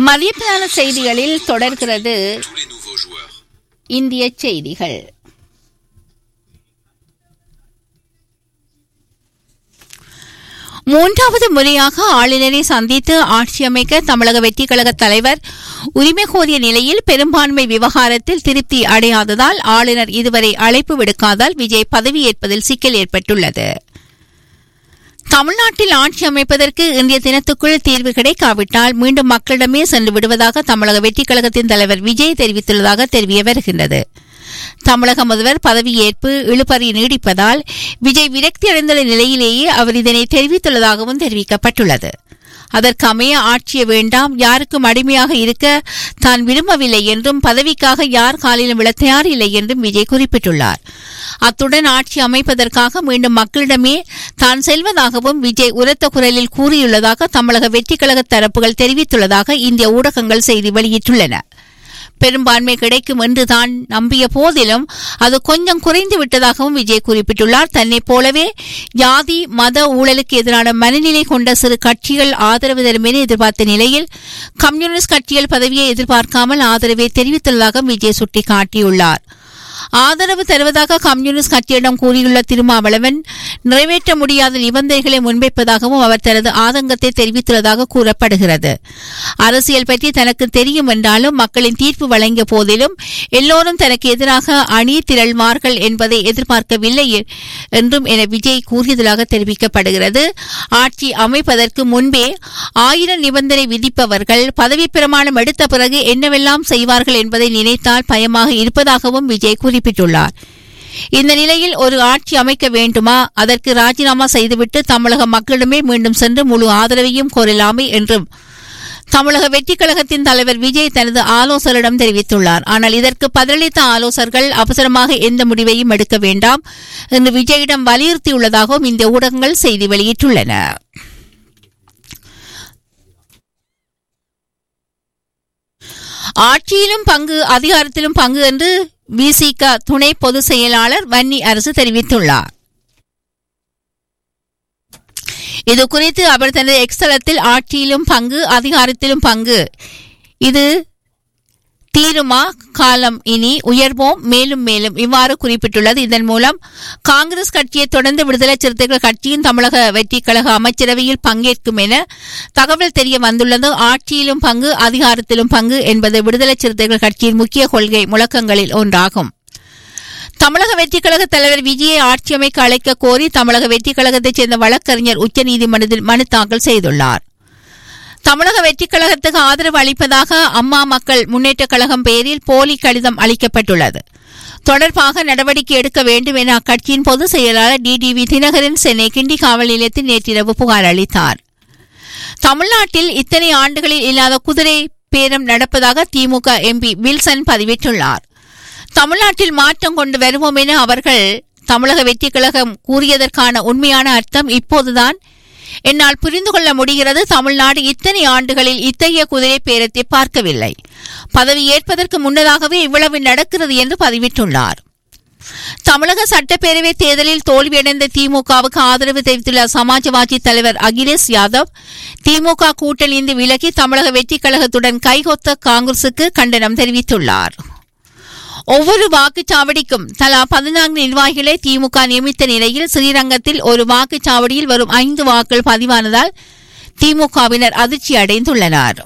மதிப்பான செய்திகளில் தொடர்கிறது tous les nouveaux joueurs. இந்திய செய்திகள் மூன்றாவது முறையாக ஆளுநரை சந்தித்து ஆட்சி அமைக்க தமிழக வெற்றிக் கழக தலைவர் உரிமை கோரிய நிலையில் பெரும்பான்மை விவகாரத்தில் திருப்தி அடையாததால் ஆளுநர் இதுவரை அழைப்பு விடுக்காதால் விஜய் பதவியேற்பதில் சிக்கல் ஏற்பட்டுள்ளது தமிழ்நாட்டில் ஆட்சி அமைப்பதற்கு இன்றைய தினத்துக்குள் தீர்வு கிடைக்காவிட்டால் மீண்டும் மக்களிடமே சென்று விடுவதாக தமிழக வெற்றிக் கழகத்தின் தலைவர் விஜய் தெரிவித்துள்ளதாக தெரிய வருகின்றது தமிழக முதல்வர் பதவியேற்பு இழுபறி நீடிப்பதால் விஜய் விரக்தி அடைந்துள்ள நிலையிலேயே அவர் இதனை தெரிவித்துள்ளதாகவும் தெரிவிக்கப்பட்டுள்ளது அதற்கமைய ஆட்சிய வேண்டாம் யாருக்கும் அடிமையாக இருக்க தான் விரும்பவில்லை என்றும் பதவிக்காக யார் காலிலும் விழ தயாரில்லை என்றும் விஜய் குறிப்பிட்டுள்ளார் அத்துடன் ஆட்சி அமைப்பதற்காக மீண்டும் மக்களிடமே தான் செல்வதாகவும் விஜய் உரத்த குரலில் கூறியுள்ளதாக தமிழக வெற்றிக் கழக தரப்புகள் தெரிவித்துள்ளதாக இந்திய ஊடகங்கள் செய்தி வெளியிட்டுள்ளன பெரும்பான்மை கிடைக்கும் என்று தான் நம்பிய போதிலும் அது கொஞ்சம் குறைந்து விட்டதாகவும் விஜய் குறிப்பிட்டுள்ளார் தன்னைப் போலவே ஜாதி மத ஊழலுக்கு எதிரான மனநிலை கொண்ட சிறு கட்சிகள் ஆதரவு தரும் என எதிர்பார்த்த நிலையில் கம்யூனிஸ்ட் கட்சிகள் பதவியை எதிர்பார்க்காமல் ஆதரவை தெரிவித்துள்ளதாக விஜய் சுட்டிக்காட்டியுள்ளார் ஆதரவு தருவதாக கம்யூனிஸ்ட் கட்சியிடம் கூறியுள்ள திருமாவளவன் நிறைவேற்ற முடியாத நிபந்தனைகளை முன்வைப்பதாகவும் அவர் தனது ஆதங்கத்தை தெரிவித்துள்ளதாக கூறப்படுகிறது அரசியல் பற்றி தனக்கு தெரியும் என்றாலும் மக்களின் தீர்ப்பு வழங்கிய போதிலும் எல்லோரும் தனக்கு எதிராக அணி திரள்வார்கள் என்பதை எதிர்பார்க்கவில்லை என்றும் என விஜய் கூறியதாக தெரிவிக்கப்படுகிறது ஆட்சி அமைப்பதற்கு முன்பே ஆயிரம் நிபந்தனை விதிப்பவர்கள் பதவி பிரமாணம் எடுத்த பிறகு என்னவெல்லாம் செய்வார்கள் என்பதை நினைத்தால் பயமாக இருப்பதாகவும் விஜய் குறிப்பிட்டுள்ளார் இந்த நிலையில் ஒரு ஆட்சி அமைக்க வேண்டுமா அதற்கு ராஜினாமா செய்துவிட்டு தமிழக மக்களிடமே மீண்டும் சென்று முழு ஆதரவையும் கோரலாமே என்றும் தமிழக வெற்றிக் கழகத்தின் தலைவர் விஜய் தனது ஆலோசகரிடம் தெரிவித்துள்ளார் ஆனால் இதற்கு பதிலளித்த ஆலோசகர்கள் அவசரமாக எந்த முடிவையும் எடுக்க வேண்டாம் என்று விஜயிடம் வலியுறுத்தியுள்ளதாகவும் இந்த ஊடகங்கள் செய்தி வெளியிட்டுள்ளன ஆட்சியிலும் பங்கு அதிகாரத்திலும் பங்கு என்று விசிக துணை பொதுச் செயலாளர் வன்னி அரசு தெரிவித்துள்ளார் இது குறித்து அவர் தனது எக்ஸ்தலத்தில் ஆட்சியிலும் பங்கு அதிகாரத்திலும் பங்கு இது தீருமா காலம் இனி உயர்வோம் மேலும் மேலும் இவ்வாறு குறிப்பிட்டுள்ளது இதன் மூலம் காங்கிரஸ் கட்சியை தொடர்ந்து விடுதலை சிறுத்தைகள் கட்சியின் தமிழக வெற்றிக் கழக அமைச்சரவையில் பங்கேற்கும் என தகவல் தெரிய வந்துள்ளது ஆட்சியிலும் பங்கு அதிகாரத்திலும் பங்கு என்பது விடுதலை சிறுத்தைகள் கட்சியின் முக்கிய கொள்கை முழக்கங்களில் ஒன்றாகும் தமிழக வெற்றிக் கழக தலைவர் விஜயை ஆட்சி அமைக்க அழைக்க கோரி தமிழக வெற்றிக் கழகத்தைச் சேர்ந்த வழக்கறிஞர் உச்சநீதிமன்றத்தில் மனு தாக்கல் செய்துள்ளார் தமிழக வெற்றிக் கழகத்துக்கு ஆதரவு அளிப்பதாக அம்மா மக்கள் முன்னேற்றக் கழகம் பெயரில் போலி கடிதம் அளிக்கப்பட்டுள்ளது தொடர்பாக நடவடிக்கை எடுக்க வேண்டும் என அக்கட்சியின் பொதுச் செயலாளர் டிடிவி தினகரன் சென்னை கிண்டி காவல் நிலையத்தில் நேற்றிரவு புகார் அளித்தார் தமிழ்நாட்டில் இத்தனை ஆண்டுகளில் இல்லாத குதிரை பேரம் நடப்பதாக திமுக எம்பி வில்சன் பதிவிட்டுள்ளார் தமிழ்நாட்டில் மாற்றம் கொண்டு வருவோம் என அவர்கள் தமிழக வெற்றிக் கழகம் கூறியதற்கான உண்மையான அர்த்தம் இப்போதுதான் என்னால் புரிந்து கொள்ள முடிகிறது தமிழ்நாடு இத்தனை ஆண்டுகளில் இத்தகைய குதிரை பேரத்தை பார்க்கவில்லை பதவி ஏற்பதற்கு முன்னதாகவே இவ்வளவு நடக்கிறது என்று பதிவிட்டுள்ளார் தமிழக சட்டப்பேரவை தேர்தலில் தோல்வியடைந்த திமுகவுக்கு ஆதரவு தெரிவித்துள்ள சமாஜ்வாதி தலைவர் அகிலேஷ் யாதவ் திமுக கூட்டணிந்து விலகி தமிழக வெற்றிக் கழகத்துடன் கைகொத்த காங்கிரசுக்கு கண்டனம் தெரிவித்துள்ளார் ஒவ்வொரு வாக்குச்சாவடிக்கும் தலா பதினான்கு நிர்வாகிகளை திமுக நியமித்த நிலையில் ஸ்ரீரங்கத்தில் ஒரு வாக்குச்சாவடியில் வரும் ஐந்து வாக்குகள் பதிவானதால் திமுகவினர் அதிர்ச்சி அடைந்துள்ளனர்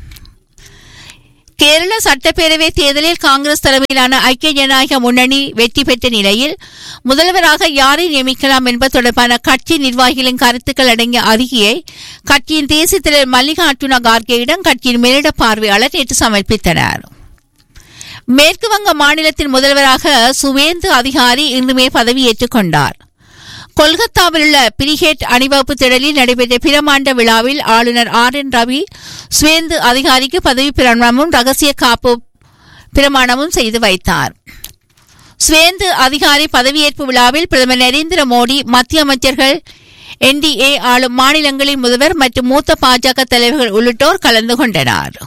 கேரள சட்டப்பேரவை தேர்தலில் காங்கிரஸ் தலைமையிலான ஐக்கிய ஜனநாயக முன்னணி வெற்றி பெற்ற நிலையில் முதல்வராக யாரை நியமிக்கலாம் என்பது தொடர்பான கட்சி நிர்வாகிகளின் கருத்துக்கள் அடங்கிய அறிக்கையை கட்சியின் தேசிய தலைவர் மல்லிகார்ஜுன கார்கேயிடம் கட்சியின் மேலிட பார்வையாளர் நேற்று சமர்ப்பித்தனர் மேற்கு வங்க மாநிலத்தின் முதல்வராக சுவேந்து அதிகாரி இன்றுமே பதவியேற்றுக் கொண்டார் கொல்கத்தாவில் உள்ள பிரிகேட் அணிவகுப்பு திடலில் நடைபெற்ற பிரமாண்ட விழாவில் ஆளுநர் ஆர் என் ரவி சுவேந்து அதிகாரிக்கு பதவி பிரமாணமும் ரகசிய காப்பு பிரமாணமும் செய்து வைத்தார் சுவேந்து அதிகாரி பதவியேற்பு விழாவில் பிரதமர் நரேந்திர மோடி மத்திய அமைச்சர்கள் என்டிஏ ஆளும் மாநிலங்களின் முதல்வர் மற்றும் மூத்த பாஜக தலைவர்கள் உள்ளிட்டோர் கலந்து கொண்டனர்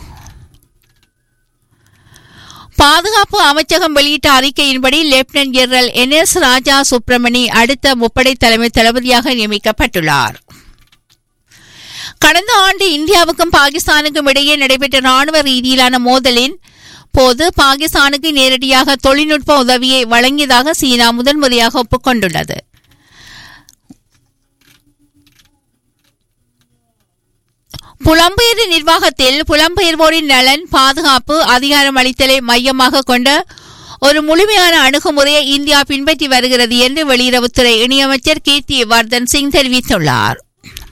பாதுகாப்பு அமைச்சகம் வெளியிட்ட அறிக்கையின்படி lieutenant general N S Raja Subramani அடுத்த முப்படை தலைமை தளபதியாக நியமிக்கப்பட்டுள்ளார் கடந்த ஆண்டு இந்தியாவுக்கும் பாகிஸ்தானுக்கும் இடையே நடைபெற்ற ராணுவ ரீதியிலான மோதலின் போது பாகிஸ்தானுக்கு நேரடியாக தொழில்நுட்ப உதவியை வழங்கியதாக சீனா முதன்முறையாக ஒப்புக்கொண்டுள்ளது புலம்பெயர்வு நிர்வாகத்தில் புலம்பெயர்வோரின் நலன் பாதுகாப்பு அதிகாரம் அளித்தலை மையமாக கொண்ட ஒரு முழுமையான அணுகுமுறையை இந்தியா பின்பற்றி வருகிறது என்று வெளியுறவுத்துறை இணையமைச்சர் கீர்த்தி வர்தன் சிங் தெரிவித்துள்ளார்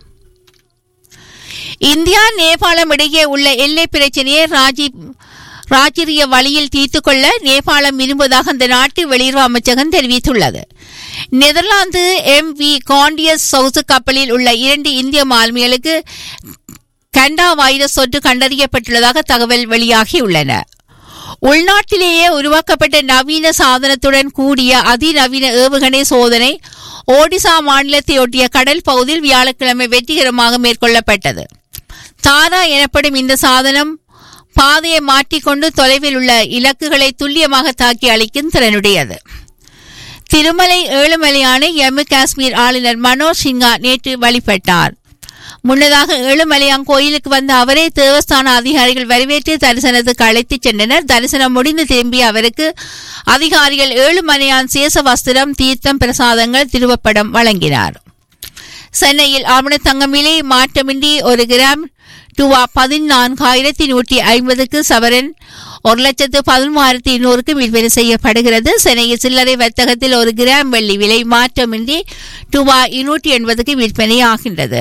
இந்தியா நேபாளம் இடையே உள்ள எல்லை பிரச்சனையை ராஜீவ் ராஜ்ரிய வழியில் தீர்த்து கொள்ள நேபாளம் விரும்புவதாக அந்த நாட்டு வெளியுறவு அமைச்சகம் தெரிவித்துள்ளது நெதர்லாந்து எம் வி காண்டியஸ் சவுசு கப்பலில் உள்ள இரண்டு இந்திய மாலுமிகளுக்கு கண்டா வைரஸ் தொற்று கண்டறியப்பட்டுள்ளதாக தகவல் வெளியாகியுள்ளன உள்நாட்டிலேயே உருவாக்கப்பட்ட நவீன சாதனத்துடன் கூடிய அதிநவீன ஏவுகணை சோதனை ஓடிசா மாநிலத்தை ஒட்டிய கடல் பகுதியில் வியாழக்கிழமை வெற்றிகரமாக மேற்கொள்ளப்பட்டது தாரா எனப்படும் இந்த சாதனம் பாதையை மாற்றிக்கொண்டு தொலைவில் உள்ள இலக்குகளை துல்லியமாக தாக்கி அளிக்கும் திறனுடையது திருமலை ஏழுமலையான ஜம்மு காஷ்மீர் ஆளுநர் மனோஜ் சின்ஹா நேற்று வழிபட்டார் முன்னதாக ஏழுமலையான் கோயிலுக்கு வந்த அவரே தேவஸ்தான அதிகாரிகள் வரவேற்று தரிசனத்துக்கு அழைத்துச் சென்றனர் தரிசனம் முடிந்து திரும்பிய அவருக்கு அதிகாரிகள் ஏழுமலையான் சேச வஸ்திரம் தீர்த்தம் பிரசாதங்கள் திருவப்படம் வழங்கினார் சென்னையில் ஆவண தங்கம் விலை மாற்றமின்றி ஒரு கிராம் ரூபா பதினான்காயிரத்தி நூற்றி ஐம்பதுக்கு சவரன் ஒரு லட்சத்து பதிமூவாயிரத்தி இன்னூறுக்கு விற்பனை செய்யப்படுகிறது சென்னையில் சில்லறை வர்த்தகத்தில் ஒரு கிராம் வெள்ளி விலை மாற்றமின்றி ரூபா இருநூற்றி எண்பதுக்கு விற்பனை ஆகின்றது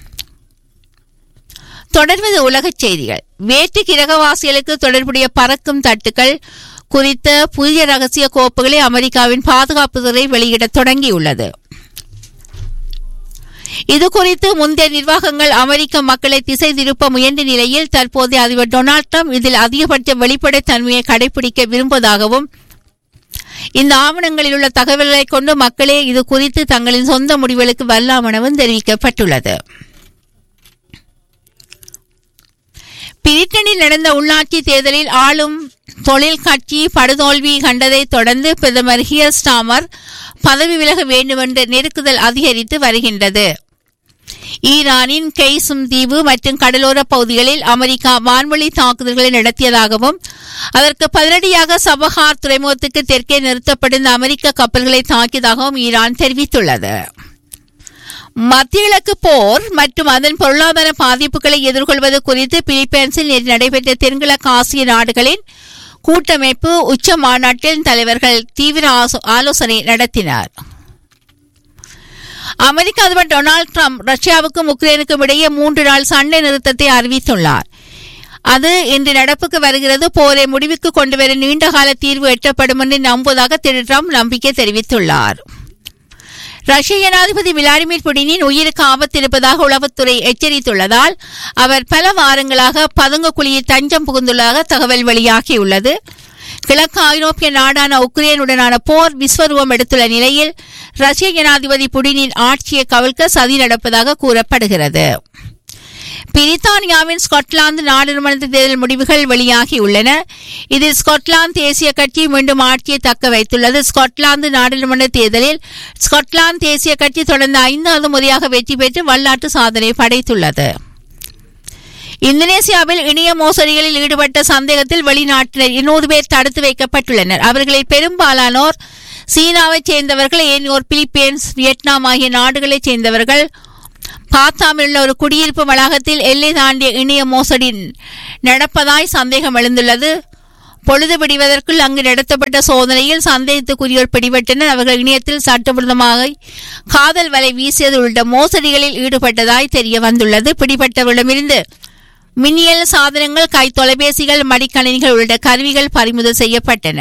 தொடர்வது உலகச் செய்திகள் வேற்று கிரகவாசிகளுக்கு தொடர்புடைய பறக்கும் தட்டுகள் குறித்த புதிய ரகசிய கோப்புகளை அமெரிக்காவின் பாதுகாப்புத்துறை வெளியிடத் தொடங்கியுள்ளது இது குறித்து முந்தைய நிர்வாகங்கள் அமெரிக்க மக்களை திசை திருப்ப முயன்ற நிலையில் தற்போதைய அதிபர் டொனால்ட் ட்ரம்ப் இதில் அதிகபட்ச வெளிப்படைத்தன்மையை கடைபிடிக்க விரும்புவதாகவும் இந்த ஆவணங்களில் உள்ள தகவல்களை கொண்டு மக்களே இது குறித்து தங்களின் சொந்த முடிவுகளுக்கு வரலாமெனவும் தெரிவிக்கப்பட்டுள்ளது பிரிட்டனில் நடந்த உள்ளாட்சி தேர்தலில் ஆளும் தொழில் கட்சி படுதோல்வி கண்டதை தொடர்ந்து பிரதமர் ஹியர் ஸ்டாமர் பதவி விலக வேண்டுமென்ற நெருக்குதல் அதிகரித்து வருகின்றது ஈரானின் கெய்சும் தீவு மற்றும் கடலோர பகுதிகளில் அமெரிக்கா வான்வழி தாக்குதல்களை நடத்தியதாகவும் அதற்கு பதிலடியாக சபஹார் துறைமுகத்துக்கு தெற்கே நிறுத்தப்பட்டிருந்த அமெரிக்க கப்பல்களை தாக்கியதாகவும் ஈரான் தெரிவித்துள்ளது மத்திய கிழக்கு போர் மற்றும் அதன் பொருளாதார பாதிப்புகளை எதிர்கொள்வது குறித்து பிலிப்பைன்ஸில் நேற்று நடைபெற்ற தென்கிழக்கு ஆசிய நாடுகளின் கூட்டமைப்பு உச்ச மாநாட்டில் தலைவர்கள் தீவிர ஆசோ- ஆலோசனை நடத்தினார் அமெரிக்க அதிபர் டொனால்ட் ட்ரம்ப் ரஷ்யாவுக்கும் உக்ரைனுக்கும் இடையே மூன்று நாள் சண்டை நிறுத்தத்தை அறிவித்துள்ளார் அது இன்று நடப்புக்கு வருகிறது போரை முடிவுக்கு கொண்டுவர நீண்டகால தீர்வு எட்டப்படும் என்று நம்புவதாக திரு ட்ரம்ப் நம்பிக்கை தெரிவித்துள்ளார் ரஷ்ய ஜனாதிபதி விளாடிமிர் புடினின் உயிருக்கு ஆபத்து இருப்பதாக உளவுத்துறை எச்சரித்துள்ளதால் அவர் பல வாரங்களாக பதுங்கு குழியில் தஞ்சம் புகுந்துள்ளதாக தகவல் வெளியாகியுள்ளது கிழக்கு ஐரோப்பிய நாடான உக்ரைனுடனான போர் விஸ்வரூபம் எடுத்துள்ள நிலையில் ரஷ்ய ஜனாதிபதி புடினின் ஆட்சியை கவிழ்க்க சதி நடப்பதாக கூறப்படுகிறது பிரித்தானியாவின் ஸ்காட்லாந்து நாடாளுமன்ற தேர்தல் முடிவுகள் வெளியாகியுள்ளன இதில் ஸ்காட்லாந்து தேசிய கட்சி மீண்டும் ஆட்சியை தக்க வைத்துள்ளது ஸ்காட்லாந்து நாடாளுமன்ற தேர்தலில் ஸ்காட்லாந்து தேசிய கட்சி தொடர்ந்து ஐந்தாவது முறையாக வெற்றி பெற்று வரலாற்று சாதனை படைத்துள்ளது இந்தோனேசியாவில் இணைய மோசடிகளில் ஈடுபட்ட சந்தேகத்தில் வெளிநாட்டினர் இருநூறு பேர் தடுத்து வைக்கப்பட்டுள்ளனர் அவர்களில் பெரும்பாலானோர் சீனாவைச் சேர்ந்தவர்கள் ஏனையோர் பிலிப்பைன்ஸ் வியட்நாம் ஆகிய நாடுகளைச் சேர்ந்தவர்கள் பாத்தாமில் உள்ள ஒரு குடியிருப்பு வளாகத்தில் எல்லை தாண்டிய இணைய மோசடி நடப்பதாய் சந்தேகம் எழுந்துள்ளது பொழுது பிடிவதற்குள் அங்கு நடத்தப்பட்ட சோதனையில் சந்தேகத்துக்குரியோர் பிடிபட்டனர் அவர்கள் இணையத்தில் சட்டவிரோதமாக காதல் வலை வீசியது உள்ளிட்ட மோசடிகளில் ஈடுபட்டதாய் தெரிய வந்துள்ளது பிடிபட்டவரிடமிருந்து மின்னியல் சாதனங்கள் கை தொலைபேசிகள் மடிக்கணினிகள் உள்ளிட்ட கருவிகள் பறிமுதல் செய்யப்பட்டன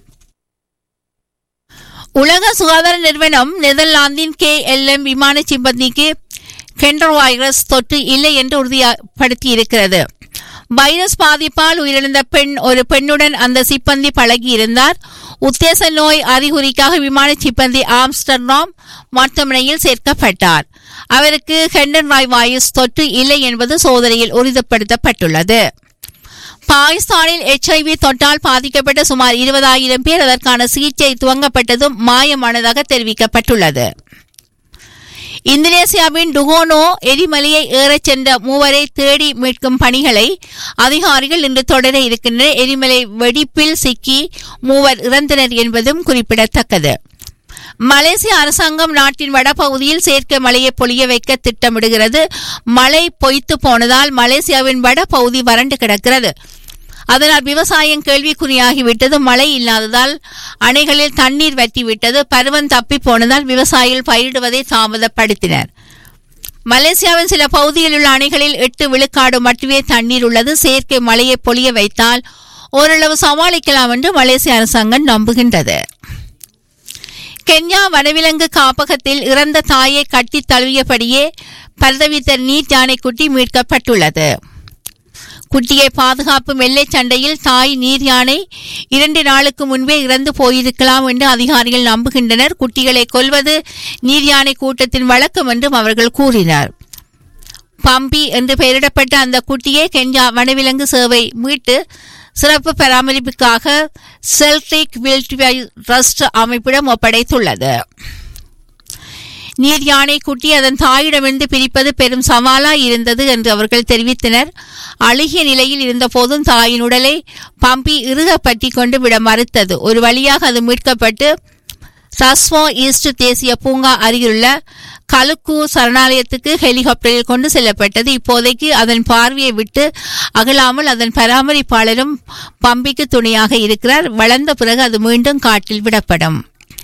உலக சுகாதார நிறுவனம் நெதர்லாந்தின் கே எல் எம் விமான சிப்பந்திக்கு கெண்டர் வைரஸ் தொற்று இல்லை என்று உறுதிப்படுத்தியிருக்கிறது வைரஸ் பாதிப்பால் உயிரிழந்த பெண் ஒரு பெண்ணுடன் அந்த சிப்பந்தி பழகியிருந்தார் உத்தேச நோய் அறிகுறிக்காக விமான சிப்பந்தி ஆம்ஸ்டர்டாம் மருத்துவமனையில் சேர்க்கப்பட்டார் அவருக்கு ஹெண்டர் நாய் வைரஸ் தொற்று இல்லை என்பது சோதனையில் உறுதிப்படுத்தப்பட்டுள்ளது பாகிஸ்தானில் எச்ஐவி தொற்றால் பாதிக்கப்பட்ட சுமார் இருபதாயிரம் பேர் அதற்கான சிகிச்சை துவங்கப்பட்டதும் மாயமானதாக தெரிவிக்கப்பட்டுள்ளது இந்தோனேசியாவின் டுகோனோ எரிமலையை ஏறச் சென்ற மூவரை தேடி மீட்கும் பணிகளை அதிகாரிகள் இன்று தொடர இருக்கின்றனர் எரிமலை வெடிப்பில் சிக்கி மூவர் இறந்தனர் என்பதும் குறிப்பிடத்தக்கது மலேசிய அரசாங்கம் நாட்டின் வடபகுதியில் செயற்கை மழையை பொழிய வைக்க திட்டமிடுகிறது மழை பொய்த்து போனதால் மலேசியாவின் வடபகுதி வறண்டு கிடக்கிறது அதனால் விவசாயம் கேள்விக்குறியாகிவிட்டது மழை இல்லாததால் அணைகளில் தண்ணீர் வற்றிவிட்டது பருவம் தப்பி போனதால் விவசாயிகள் பயிரிடுவதை தாமதப்படுத்தினர் மலேசியாவின் சில பகுதியில் உள்ள அணைகளில் எட்டு விழுக்காடு மட்டுமே தண்ணீர் உள்ளது செயற்கை மழையை பொழிய வைத்தால் ஓரளவு சமாளிக்கலாம் என்று மலேசிய அரசாங்கம் நம்புகின்றது கென்யா வனவிலங்கு காப்பகத்தில் இறந்த தாயை கட்டி தழுவியபடியே பரதவித்த நீட் யானைக்குட்டி மீட்கப்பட்டுள்ளது குட்டியை பாதுகாப்பு எல்லை சண்டையில் தாய் நீர் யானை இரண்டு நாளுக்கு முன்பே இறந்து போயிருக்கலாம் என்று அதிகாரிகள் நம்புகின்றனர் குட்டிகளை கொல்வது நீர் யானை கூட்டத்தின் வழக்கம் என்றும் அவர்கள் கூறினர் பம்பி என்று பெயரிடப்பட்ட அந்த குட்டியை கென்யா வனவிலங்கு சேவை மீட்டு சிறப்பு பராமரிப்புக்காக செல்டிக் வில்ட்வை ட்ரஸ்ட் அமைப்பிடம் ஒப்படைத்துள்ளது நீர் யானை குட்டி அதன் தாயிடமிருந்து பிரிப்பது பெரும் சவாலாய் இருந்தது என்று அவர்கள் தெரிவித்தனர் அழுகிய நிலையில் இருந்தபோதும் தாயின் உடலை பம்பி இறுக பற்றி கொண்டு விட மறுத்தது ஒரு வழியாக அது மீட்கப்பட்டு சஸ்வோ ஈஸ்ட் தேசிய பூங்கா அருகிலுள்ள கலுக்கு சரணாலயத்துக்கு ஹெலிகாப்டரில் கொண்டு செல்லப்பட்டது இப்போதைக்கு அதன் பார்வையை விட்டு அகலாமல் அதன் பராமரிப்பாளரும் பம்பிக்கு துணையாக இருக்கிறார் வளர்ந்த பிறகு அது மீண்டும் காட்டில் விடப்படும்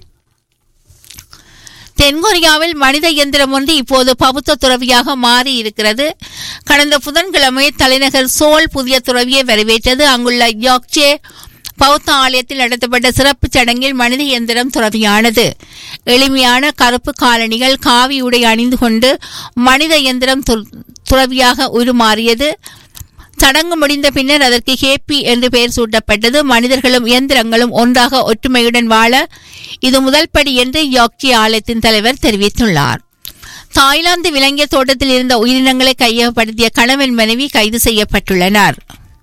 தென்கொரியாவில் மனித இயந்திரம் ஒன்று இப்போது பௌத்த துறவியாக மாறி இருக்கிறது கடந்த புதன்கிழமை தலைநகர் சோல் புதிய துறவியை வரவேற்றது அங்குள்ள யோக்சே பௌத்த ஆலயத்தில் நடத்தப்பட்ட சிறப்பு சடங்கில் மனித இயந்திரம் துறவியானது எளிமையான கருப்பு காலணிகள் காவி உடை அணிந்து கொண்டு மனித இயந்திரம் துறவியாக உருமாறியது சடங்கு முடிந்த பின்னர் அதற்கு ஹேப்பி என்று பெயர் சூட்டப்பட்டது மனிதர்களும் இயந்திரங்களும் ஒன்றாக ஒற்றுமையுடன் வாழ இது முதல் படி என்று யோக்கி ஆலயத்தின் தலைவர் தெரிவித்துள்ளார் தாய்லாந்து விலங்கிய தோட்டத்தில் இருந்த உயிரினங்களை கையகப்படுத்திய கணவன் மனைவி கைது செய்யப்பட்டுள்ளனர்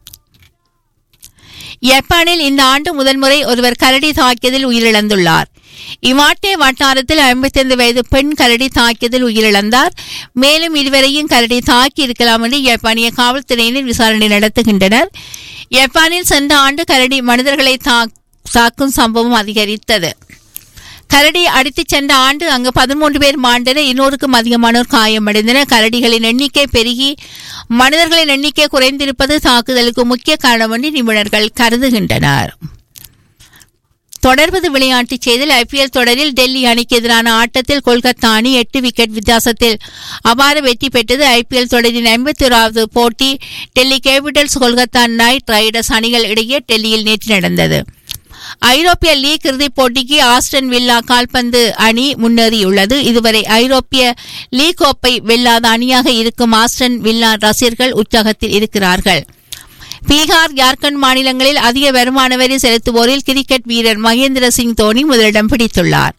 ஜப்பானில் இந்த ஆண்டு முதன்முறை ஒருவர் கரடி தாக்கியதில் உயிரிழந்துள்ளார் இமாட்டே வட்டாரத்தில் ஐம்பத்தைந்து வயது பெண் கரடி தாக்கியதில் உயிரிழந்தார் மேலும் இருவரையும் கரடி தாக்கி இருக்கலாம் என்று ஜப்பானிய காவல்துறையினர் விசாரணை நடத்துகின்றனர் ஜப்பானில் சென்ற ஆண்டு கரடி மனிதர்களை தாக்கும் சம்பவம் அதிகரித்தது கரடி அடித்துச் சென்ற ஆண்டு அங்கு பதிமூன்று பேர் மாண்டனர் இன்னொருக்கும் அதிகமானோர் காயமடைந்தனர் கரடிகளின் எண்ணிக்கை பெருகி மனிதர்களின் எண்ணிக்கை குறைந்திருப்பது தாக்குதலுக்கு முக்கிய காரணம் என்று நிபுணர்கள் கருதுகின்றனர் தொடர்வது விளையாட்டுச் செய்தியில் ஐபிஎல் தொடரில் டெல்லி அணிக்கு எதிரான ஆட்டத்தில் கொல்கத்தா அணி எட்டு விக்கெட் வித்தியாசத்தில் அபார வெற்றி பெற்றது ஐபிஎல் தொடரின் ஐம்பத்தி ஓராவது போட்டி Delhi Capitals Kolkata Knight Riders அணிகள் இடையே டெல்லியில் நேற்று நடந்தது ஐரோப்பிய லீக் இறுதிப் போட்டிக்கு ஆஸ்டன் வில்லா கால்பந்து அணி முன்னேறியுள்ளது இதுவரை ஐரோப்பிய லீக் கோப்பை வெல்லாத அணியாக இருக்கும் ஆஸ்டன் வில்லா ரசிகர்கள் உற்சாகத்தில் இருக்கிறார்கள் பீகார் ஜார்க்கண்ட் மாநிலங்களில் அதிக வருமான வரி செலுத்துவோரில் கிரிக்கெட் வீரர் மகேந்திர சிங் தோனி முதலிடம் பிடித்துள்ளார்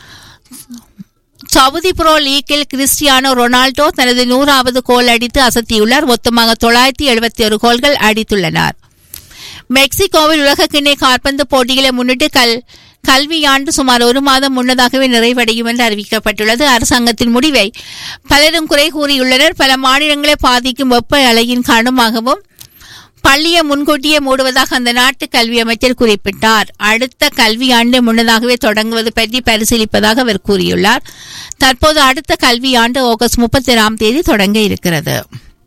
சவுதி புரோ லீக்கில் கிறிஸ்டியானோ ரொனால்டோ தனது நூறாவது கோல் அடித்து அசத்தியுள்ளார் மொத்தமாக தொள்ளாயிரத்தி எழுபத்தி ஒரு கோல்கள் அடித்துள்ளனர் மெக்சிகோவில் உலகக்கிண்ணை காற்பந்து போட்டிகளை முன்னிட்டு கல் கல்வியாண்டு சுமார் ஒரு மாதம் முன்னதாகவே நிறைவடையும் என்று அறிவிக்கப்பட்டுள்ளது அரசாங்கத்தின் முடிவை பலரும் குறை கூறியுள்ளனர் பல மாநிலங்களை பாதிக்கும் வெப்ப அலையின் காரணமாகவும் பள்ளியை முன்கூட்டியே மூடுவதாக அந்த நாட்டு கல்வி அமைச்சர் குறிப்பிட்டார் அடுத்த கல்வியாண்டு முன்னதாகவே தொடங்குவது பற்றி பரிசீலிப்பதாக அவர் கூறியுள்ளார் தற்போது அடுத்த கல்வியாண்டு ஆகஸ்ட் முப்பத்தி ஏழாம் தேதி தொடங்க இருக்கிறது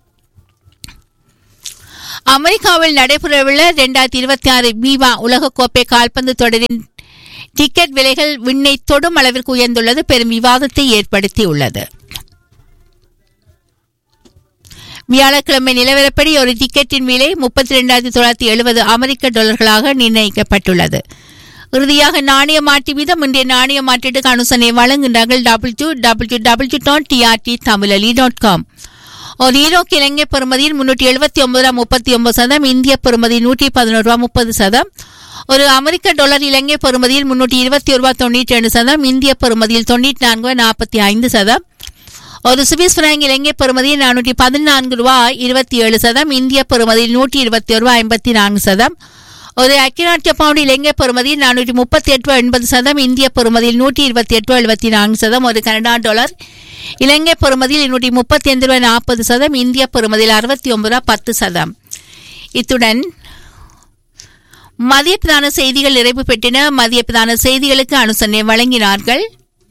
அமெரிக்காவில் நடைபெறவுள்ள இரண்டாயிரத்தி இருபத்தி ஆறு பீவா உலகக்கோப்பை கால்பந்து தொடரின் டிக்கெட் விலைகள் விண்ணை தொடும் அளவிற்கு உயர்ந்துள்ளது பெரும் விவாதத்தை ஏற்படுத்தியுள்ளது வியாழக்கிழமை நிலவரப்படி ஒரு டிக்கெட்டின் விலை முப்பத்தி ரெண்டாயிரத்தி தொள்ளாயிரத்தி எழுபது அமெரிக்க டாலர்களாக நிர்ணயிக்கப்பட்டுள்ளது இறுதியாக நாணய மாற்று வீதம் இன்றைய நாணய மாற்றீட்டுக்கு அனுசரணை வழங்குகின்றார்கள் W W W dot TRT தமிழலி டாட் காம் ஒரு ஈரோக்கு இலங்கை பெறுமதியில் முன்னூற்றி எழுபத்தி ஒன்பது ரூபா முப்பத்தி ஒன்பது சதம் இந்திய பெறுமதி நூற்றி பதினோரு ரூபா முப்பது சதம் ஒரு அமெரிக்க டாலர் இலங்கை பெறுமதியில் முன்னூற்றி இருபத்தி ரூபா தொண்ணூற்றி ரெண்டு சதம் இந்திய பெறுமதியில் தொண்ணூற்றி நான்கு ரூபா நாற்பத்தி ஐந்து சதம் ஒரு சுவிஸ் பிராங்க் இலங்கை பெறுமதியில் நானூற்றி பதினான்கு ரூபாய் இருபத்தி ஏழு சதம் இந்திய பெறுமதியில் நூற்றி இருபத்தி ஒரு ரூபாய் ஐம்பத்தி நான்கு சதம் ஒரு அக்கிநாட்டிய பவுண்ட் இலங்கை பெறுமதியில் நானூற்றி முப்பத்தி எட்டு ரூபாய் எண்பது சதம் இந்திய பெறுமதியில் நூற்றி இருபத்தி எட்டு ரூபாய் எழுபத்தி நான்கு சதம் ஒரு கனடா டாலர் இலங்கை பெறுமதியில் இருநூற்றி முப்பத்தி ஐந்து ரூபாய் நாற்பது சதம் இந்திய பெறுமதியில் அறுபத்தி ஒன்பது ரூபாய் பத்து சதம் இத்துடன் மதிய பிரதான செய்திகள் நிறைவு பெற்றன மதிய பிரதான செய்திகளுக்கு அனுசரணை வழங்கினார்கள்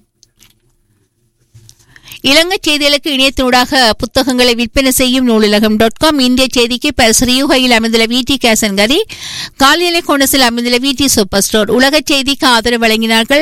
இலங்கை செய்திகளுக்கு இணையத்தினூடாக புத்தகங்களை விற்பனை செய்யும் நூலுலகம் டாட் காம் இந்திய செய்திக்கு பரிசுரியுகையில் அமைந்துள்ள விடி கேசன்கரி காலியலை கொண்டசில் அமைந்துள்ள விடி சூப்பர் ஸ்டோர் உலக செய்திக்கு ஆதரவு வழங்கினார்கள்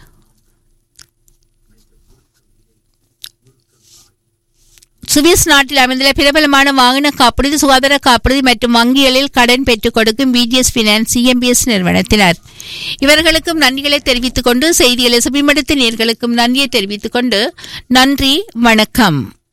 சுவிஸ் நாட்டில் அமைந்துள்ள பிரபலமான வாகன காப்புறுதி சுகாதார காப்புறுதி மற்றும் வங்கிகளில் கடன் பெற்றுக் கொடுக்கும் பிஜிஎஸ் பினான்ஸ் சிஎம்பிஎஸ் நிறுவனத்தினர் இவர்களுக்கும் நன்றிகளை தெரிவித்துக் கொண்டு செய்திகளை சுபிமடுத்த நேர்களுக்கும் நன்றியை தெரிவித்துக் கொண்டு நன்றி வணக்கம்